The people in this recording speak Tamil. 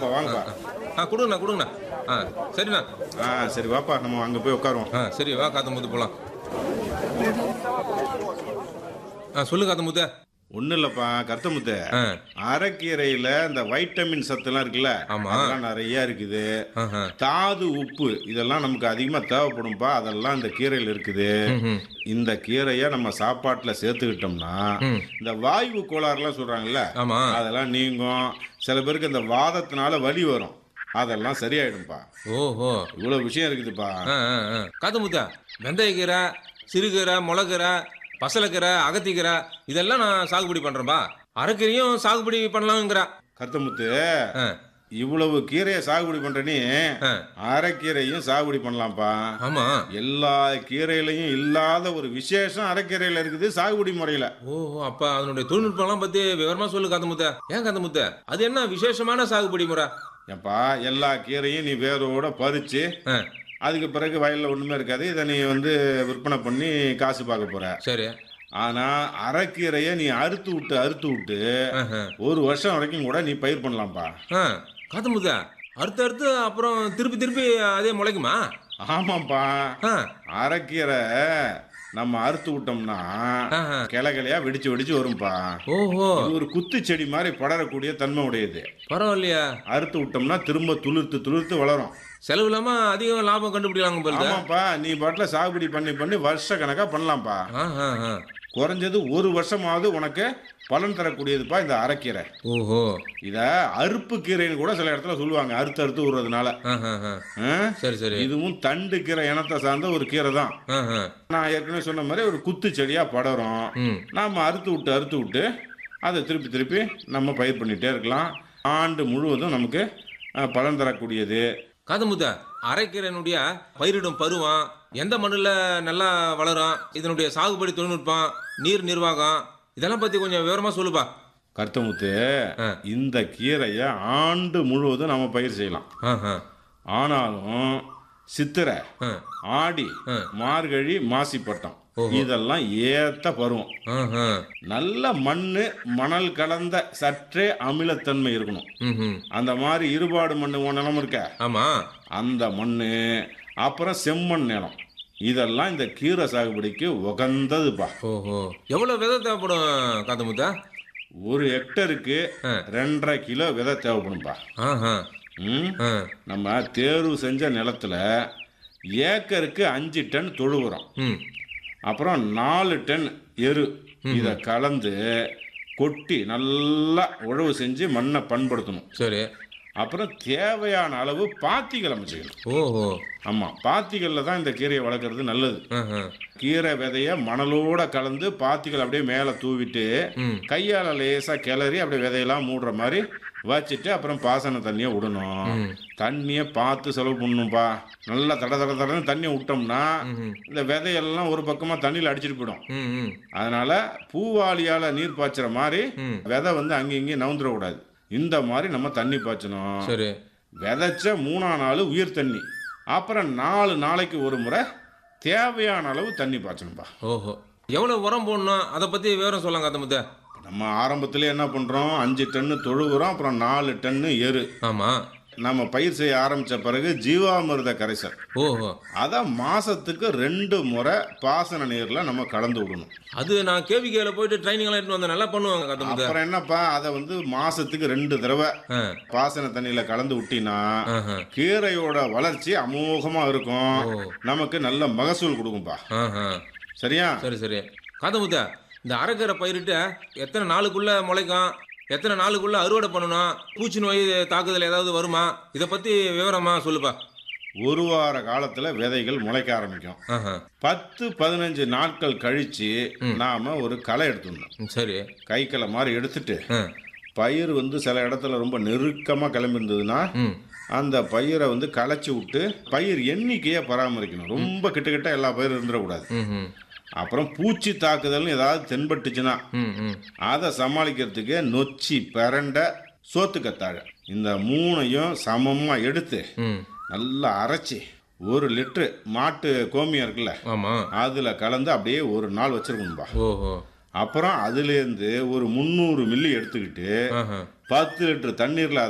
வாங்கப்பா வாங்கப்பா ஆ கொடுங்கண்ணா கொடுங்கண்ணா ஆ சரிண்ணா ஆ சரி வாப்பா நம்ம அங்கே போய் உட்காருவோம் ஆ சரி வா காத்தமுத்து போகலாம் ஆ சொல்லு காத்தமுத்து ஒன்றும் இல்லைப்பா கருத்தமுத்து ஆ அரைக்கீரையில் இந்த வைட்டமின் சத்துலாம் இருக்குல்ல ஆமா. அதெல்லாம் நிறைய இருக்குது ஆஹா. தாது உப்பு இதெல்லாம் நமக்கு அதிகமாக தேவைப்படும்பா அதெல்லாம் இந்த கீரையில் இருக்குது ம்ஹும். இந்த கீரையை நம்ம சாப்பாட்டில் சேர்த்துக்கிட்டோம்னா ம். இந்த வாயு கோளாறுலாம் சொல்கிறாங்கல்ல ஆமா அதெல்லாம் நீங்கும் சில பேருக்கு இந்த வாதத்தினால வலி வரும் அதெல்லாம் சரியாயிடும்பா ஓஹோ இவ்வளோ விஷயம் இருக்குதுப்பா ஆ ஆ ஆ காத்தமுத்தா வெந்தயக்கீரை சிறுகீரை முளக்கீரை பசலைக்கீரை அகத்திக்கீரை இதெல்லாம் நான் சாகுபடி பண்ணுறேன்பா அரைக்கீரையும் சாகுபடி பண்ணலாங்கிறா கருத்தமுத்து ஆ இவ்வளவு கீரையை சாகுபடி பண்ற நீ ஆ அரைக்கீரையும் சாகுபடி பண்ணலாம்ப்பா ஆமாம் எல்லா கீரையிலையும் இல்லாத ஒரு விசேஷம் அரைக்கீரையில இருக்குது சாகுபடி முறையில ஓஹோ அப்ப அதனுடைய தொழில்நுட்பம்லாம் பத்தி விவரமா சொல்லு காந்தமுத்த ஏன் காந்தமுத்த அது என்ன விசேஷமான சாகுபடி முறை ஏப்பா எல்லா கீரையும் நீ வேரோட பறிச்சு ஆ, அதுக்கு பிறகு வயல்ல ஒண்ணுமே இருக்காது இதை நீ வந்து விற்பனை பண்ணி காசு பார்க்க போற சரி ஆனா அரைக்கீரையை நீ அறுத்து விட்டு அறுத்து விட்டு ஆஹா. ஒரு வருஷம் வரைக்கும் கூட நீ பயிர் பண்ணலாம்ப்பா ஆ, காந்தமுத்த அறுத்து அறுத்து அப்புறம் திருப்பி திருப்பி அதே முளைக்குமா ஆமாப்பா ஆ, அரைக்கீரை நம்ம அறுத்து விட்டோம்னா ஆஹா. கிளை கிளையா வெடிச்சு வெடிச்சு வரும்பா ஓஹோ இது ஒரு குத்து செடி மாதிரி படரக்கூடிய தன்மை உடையது பரவாயில்லையா அறுத்து விட்டோம்னா திரும்ப துளிர்த்து துளிர்த்து வளரும் செலவு இல்லாம அதிகம் லாபம் கண்டுபிடிக்கலாங்க போலுது ஆமாப்பா நீ பாட்டுல சாகுபடி பண்ணி பண்ணி வருஷ கணக்கா பண்ணலாம்ப்பா ஆ, ஆ, ஆ. குறைஞ்சது ஒரு வருஷமாவது உனக்கு பலன் தரக்கூடியதுப்பா இந்த அரைக்கீரை ஓஹோ இத அறுப்பு கீரைன்னு கூட சில இடத்துல சொல்லுவாங்க அறுத்து அறுத்து விடுறதுனால ஆ, ஆ, ஆ. ஆ? சரி சரி இதுவும் தண்டு கீரை இனத்தை சார்ந்த ஒரு கீரை தான் ஆ, ஆ. நான் ஏற்கனவே சொன்ன மாதிரி ஒரு குத்து செடியா படரும் ம் நாம அறுத்து விட்டு அறுத்து விட்டு அதை திருப்பி திருப்பி நம்ம பயிர் பண்ணிட்டே இருக்கலாம் ஆண்டு முழுவதும் நமக்கு அஹ், பலன் தரக்கூடியது காதமுத்த அரைக்கீரைனுடைய பயிரிடும் பருவம் எந்த மண்ணில் நல்லா வளரும் இதனுடைய சாகுபடி தொழில்நுட்பம் நீர் நிர்வாகம் இதெல்லாம் பற்றி கொஞ்சம் விவரமாக சொல்லுப்பா கருத்தமுத்து ஆ. இந்த கீரையை ஆண்டு முழுவதும் நம்ம பயிர் செய்யலாம் ஆ ஆ ஆனாலும் சித்திரை ஆ ஆடி ஆ. மார்கழி மாசிப்பட்டம் ஓஹோ. இதெல்லாம் ஏத்த பருவம் ஆ ஆ நல்ல மண்ணு மணல் கலந்த சற்றே அமிலத்தன்மை இருக்கணும் ம் ம் அந்த மாதிரி இருபாடு மண் நிலம் இருக்க ஆமாம் அந்த மண் அப்புறம் செம்மண் நிலம் இதெல்லாம் இந்த கீரை சாகுபடிக்கு உகந்ததுப்பா ஓஹோ எவ்வளோ விதை தேவைப்படும் காதமுத்தா ஒரு ஹெக்டருக்கு ஆ. ரெண்டரை கிலோ விதை தேவைப்படும்பா ஆ ஆ ம் ஆ நம்ம தேர்வு செஞ்ச நிலத்துல ஏக்கருக்கு அஞ்சு டன் தொழு உரம் ம் அப்புறம் நாலு டன் எரு இதை கலந்து கொட்டி நல்லா உழவு செஞ்சு மண்ணை பண்படுத்தணும் சரி அப்புறம் தேவையான அளவு பாத்திகள் அமைச்சுக்கணும் ஓஹோ ஆமாம் பாத்திகளில் தான் இந்த கீரையை வளர்க்குறது நல்லது ஆ ஆ கீரை விதைய மணலோட கலந்து பாத்திகள் அப்படியே மேலே தூவிட்டு ம் கையால் லேசாக கிளறி அப்படியே விதையெல்லாம் மூடுற மாதிரி வச்சுட்டு அப்புறம் பாசன தண்ணியை விடணும் ம். தண்ணியை பார்த்து செலவு பண்ணணும்ப்பா நல்லா தட தட தடன்னு தண்ணியை விட்டோம்னா ம் இந்த விதையெல்லாம் ஒரு பக்கமாக தண்ணியில் அடிச்சிட்டு போயிடும் ம் ம் அதனால பூவாளியால் நீர் பாய்ச்சுற மாதிரி ம் விதை வந்து அங்கேயும் இங்கேயும் நவுந்துடக்கூடாது இந்த மாதிரி நம்ம தண்ணி பாய்ச்சணும் சரி விதைச்ச மூணா நாள் உயிர் தண்ணி அப்புறம் நாலு நாளைக்கு ஒரு முறை தேவையான அளவு தண்ணி பாய்ச்சணும்பா ஓஹோ எவ்வளோ உரம் போடணும் அதை பற்றி விவரம் சொல்லலாம் காதமுத்தா நம்ம ஆரம்பத்துல என்ன பண்ணுறோம் அஞ்சு டன்னு தொழு உரம் அப்புறம் நாலு டன்னு எரு ஆமாம் நம்ம பயிர் செய்ய ஆரம்பித்த பிறகு ஜீவாமிர்த கரைசல் ஓஹோ அதை மாசத்துக்கு ரெண்டு முறை பாசன நீரில் நம்ம கலந்து விடணும் அது நான் கேவிகேல போயிட்டு ட்ரைனிங் எல்லாம் எடுத்து வந்தேன் நல்லா பண்ணுவாங்க காத்தமுத்தா அப்புறம் என்னப்பா அதை வந்து மாசத்துக்கு ரெண்டு தடவை ஆ பாசன தண்ணியில் கலந்து விட்டினா ஆஹா கீரையோட வளர்ச்சி அமோகமாக இருக்கும் ஓ. நமக்கு நல்ல மகசூல் கொடுக்கும்பா ஆஹா சரியா சரி சரி காதமுத்தா இந்த அரைக்கீரை பயிரிட்டு எத்தனை நாளுக்குள்ள முளைக்கும் எத்தனை நாளுக்குள்ள அறுவடை பண்ணணும் பூச்சி நோய் தாக்குதல் ஏதாவது வருமா இதை பற்றி விவரமா சொல்லுப்பா ஒரு வார காலத்துல விதைகள் முளைக்க ஆரம்பிக்கும் ஆஹா பத்து பதினஞ்சு நாட்கள் கழிச்சு நாம ஒரு களை எடுத்துடணும் ம், சரி கை களை மாதிரி எடுத்துட்டு ஆ பயிர் வந்து சில இடத்துல ரொம்ப நெருக்கமா கிளம்பி இருந்ததுன்னா ம் அந்த பயிரை வந்து களைச்சி விட்டு பயிர் எண்ணிக்கையை பராமரிக்கணும் ரொம்ப கிட்ட கிட்ட எல்லா பயிரும் இருந்துடக்கூடாது ம் ம் அப்புறம் பூச்சி தாக்குதல்னு ஏதாவது தென்பட்டுச்சுன்னா ம் ம் அதை சமாளிக்கிறதுக்கு நொச்சி பிரண்ட சோத்துக்கத்தாழை இந்த மூணையும் சமமாக எடுத்து ம் நல்லா அரைச்சி ஒரு லிட்ரு மாட்டு கோமியம் இருக்குல்ல ஆமாம் அதில் கலந்து அப்படியே ஒரு நாள் வச்சிருக்கணும்பா ஓஹோ அப்புறம் அதுலேருந்து ஒரு முந்நூறு மில்லி எடுத்துக்கிட்டு ஆஹா பத்து லிட்டர் தண்ணீரில்